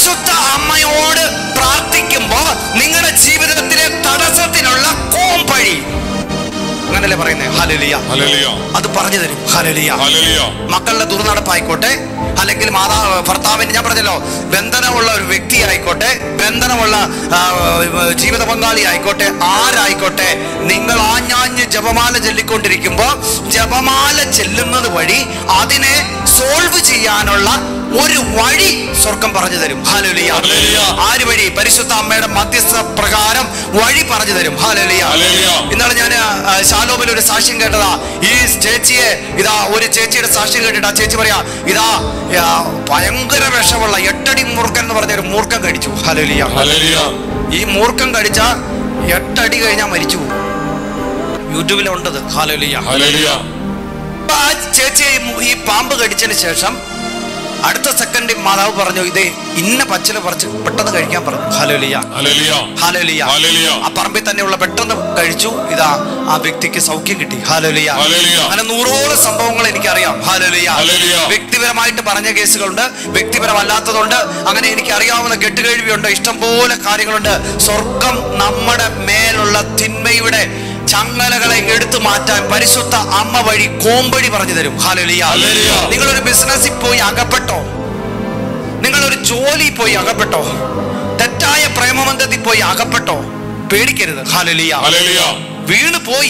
പരിശുദ്ധ അമ്മയോട് പ്രാർത്ഥിക്കുമ്പോ നിങ്ങളുടെ ജീവിതത്തിലെ തടസ്സത്തിനുള്ള കോമ്പഴി അങ്ങനല്ലേ പറയുന്നത് ഹലലിയ ഹല്ലേലൂയ അത് പറഞ്ഞു തരും ഹലലിയ ഹല്ലേലൂയ മക്കളുടെ ദുർനടപ്പായിക്കോട്ടെ അല്ലെങ്കിൽ മാതാ ഭർത്താവിന് ഞാൻ പറഞ്ഞല്ലോ ബന്ധനമുള്ള ഒരു വ്യക്തി ആയിക്കോട്ടെ ബന്ധനമുള്ള ആ, ജീവിത പങ്കാളി ആയിക്കോട്ടെ ആരായിക്കോട്ടെ നിങ്ങൾ ആഞ്ഞാഞ്ഞ് ജപമാല ചൊല്ലിക്കൊണ്ടിരിക്കുമ്പോൾ ജപമാല ചെല്ലുന്നത് വഴി അതിനെ സോൾവ് ചെയ്യാനുള്ള ഒരു വഴി സ്വർഗം പറഞ്ഞു തരും ഹാലലിയ ഹല്ലേലൂയ. ആര് വഴി പരിശുദ്ധ അമ്മയുടെ മധ്യസ്ഥ പ്രകാരം വഴി പറഞ്ഞു തരും ഹാലലിയ ഹല്ലേലൂയ. ഇന്നാണ് ഞാൻ ശാലോമിൽ ഒരു സാക്ഷ്യം കേട്ടതാ ഈ ചേച്ചിയെ ഇതാ ഒരു ചേച്ചിയുടെ സാക്ഷ്യം കേട്ടിട്ട് ആ ചേച്ചി പറയാ ഇതാ ആ, ഭയങ്കര വിഷമുള്ള എട്ടടി മൂർഖൻ എന്ന് പറഞ്ഞ ഒരു മൂർഖൻ കടിച്ചു ഹലോലിയ ഹല്ലേലൂയ ഈ മൂർഖൻ കടിച്ച എട്ടടി കഴിഞ്ഞാൽ മരിച്ചു പോകും യൂട്യൂബിലുണ്ടത് ഹാലോലിയ ഹല്ലേലൂയ അപ്പൊ ആ ചേച്ചിയെ ഈ മു- ഈ പാമ്പ് കടിച്ചതിന് ശേഷം അടുത്ത സെക്കൻഡിൽ മാതാവ് പറഞ്ഞു ഇത് ഇന്ന പച്ചില പറിച്ച് പെട്ടെന്ന് കഴിക്കാൻ പറഞ്ഞു ഹലോലിയ ഹല്ലേലൂയ ഹാലലിയ ഹല്ലേലൂയ. ആ പറമ്പിൽ തന്നെയുള്ള പെട്ടെന്ന് കഴിച്ചു ഇതാ ആ വ്യക്തിക്ക് സൗഖ്യം കിട്ടി ഹാലലിയ ഹല്ലേലൂയ. അങ്ങനെ നൂറോളം സംഭവങ്ങൾ എനിക്കറിയാം ഹാലലിയ ഹല്ലേലൂയ. വ്യക്തിപരമായിട്ട് പറഞ്ഞ കേസുകളുണ്ട് വ്യക്തിപരമല്ലാത്തതുണ്ട് അങ്ങനെ എനിക്ക് അറിയാവുന്ന കെട്ടുകഴിവുണ്ട് ഇഷ്ടംപോലെ കാര്യങ്ങളുണ്ട് സ്വർഗം നമ്മുടെ മേലുള്ള തിന്മയുടെ ചങ്ങലകളെ എടുത്തു മാറ്റാൻ പരിശുദ്ധ അമ്മ വഴി കോമ്പടി പറഞ്ഞു തരും ഹാലലിയ ഹല്ലേലൂയ. നിങ്ങളൊരു ബിസിനസ്സിൽ പോയി അകപ്പെട്ടോ നിങ്ങളൊരു ജോലി പോയി അകപ്പെട്ടോ തെറ്റായ പ്രേമബന്ധത്തിൽ പോയി അകപ്പെട്ടോ പേടിക്കരുത് ഹാലലിയ ഹല്ലേലൂയ വീണ് പോയി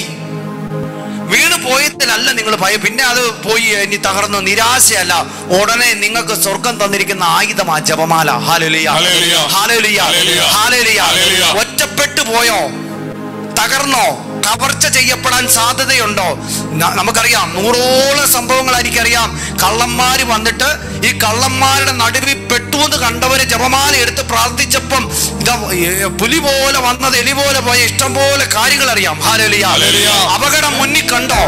വീണ് പോയതിലല്ല നിങ്ങൾ ഭയം പിന്നെ അത് പോയി ഇനി തകർന്നു നിരാശയല്ല ഉടനെ നിങ്ങൾക്ക് സ്വർഗം തന്നിരിക്കുന്ന ആയുധമാ ജപമാല ഹാലലിയ ഹല്ലേലൂയ. ഹാലലിയ ഹല്ലേലൂയ. ഹാലലിയ ഹല്ലേലൂയ. ഒറ്റപ്പെട്ടു പോയോ തകർന്നോ കവർച്ച ചെയ്യപ്പെടാൻ സാധ്യതയുണ്ടോ ന- നമുക്കറിയാം നൂറോളം സംഭവങ്ങൾ എനിക്കറിയാം കള്ളന്മാര് വന്നിട്ട് ഈ കള്ളന്മാരുടെ നടുവിൽ പെട്ടുവെന്ന് കണ്ടവര് ജപമാല എടുത്ത് പ്രാർത്ഥിച്ചപ്പം ഇതാ ഏ, പുലി പോലെ വന്നത് എലി പോലെ പോയ ഇഷ്ടം പോലെ കാര്യങ്ങൾ അറിയാം ഹാലലിയ ഹല്ലേലൂയ. അപകടം മുന്നിൽ കണ്ടോ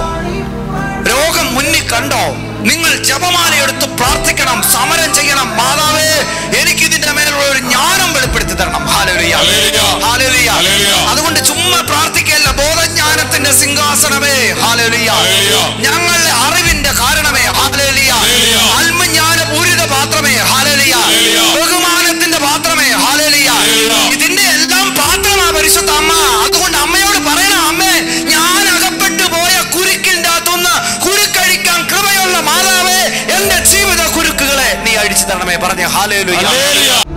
രോഗം മുന്നിൽ കണ്ടോ നിങ്ങൾ ജപമാല എടുത്ത് പ്രാർത്ഥിക്കണം സമരം ചെയ്യണം മാതാവേ എനിക്ക് ഇതിന്റെ മേലുള്ള ഒരു ജ്ഞാനം വെളിപ്പെടുത്തി തരണം ഹാലലിയ ഹല്ലേലൂയ. ഹാലലിയ ഹല്ലേലൂയ. അതുകൊണ്ട് ചുമ്മാ പ്രാർത്ഥിക്കല്ല ബോധജ്ഞാനത്തിന്റെ സിംഹാസനമേ ഹാലലിയ ഹല്ലേലൂയ. ഞങ്ങളുടെ അറിവിന്റെ കാരണമേ ഹാലലിയ ഹല്ലേലൂയ. ആത്മജ്ഞാന പൂരിത പാത്രമേ ഹാലലിയ ഹല്ലേലൂയ. ബഹുമാനത്തിന്റെ പാത്രമേ ഹാലലിയ ഹല്ലേലൂയ. ഇതിന്റെ എല്ലാം പാത്രമാ പരിശുദ്ധ അമ്മ അതുകൊണ്ട് അമ്മയോട് പറയണം അമ്മേ ഞാൻ അകപ്പെട്ടു പോയ കുരുക്കിന്റെ അകത്തുനിന്ന് കുരുക്കഴിക്കാൻ കൃപയുള്ള മാതാവേ എന്റെ ജീവിത കുരുക്കുകളെ നീ അഴിച്ചു തരണമേ പറഞ്ഞ ഹാലേലുയ ഹല്ലേലൂയ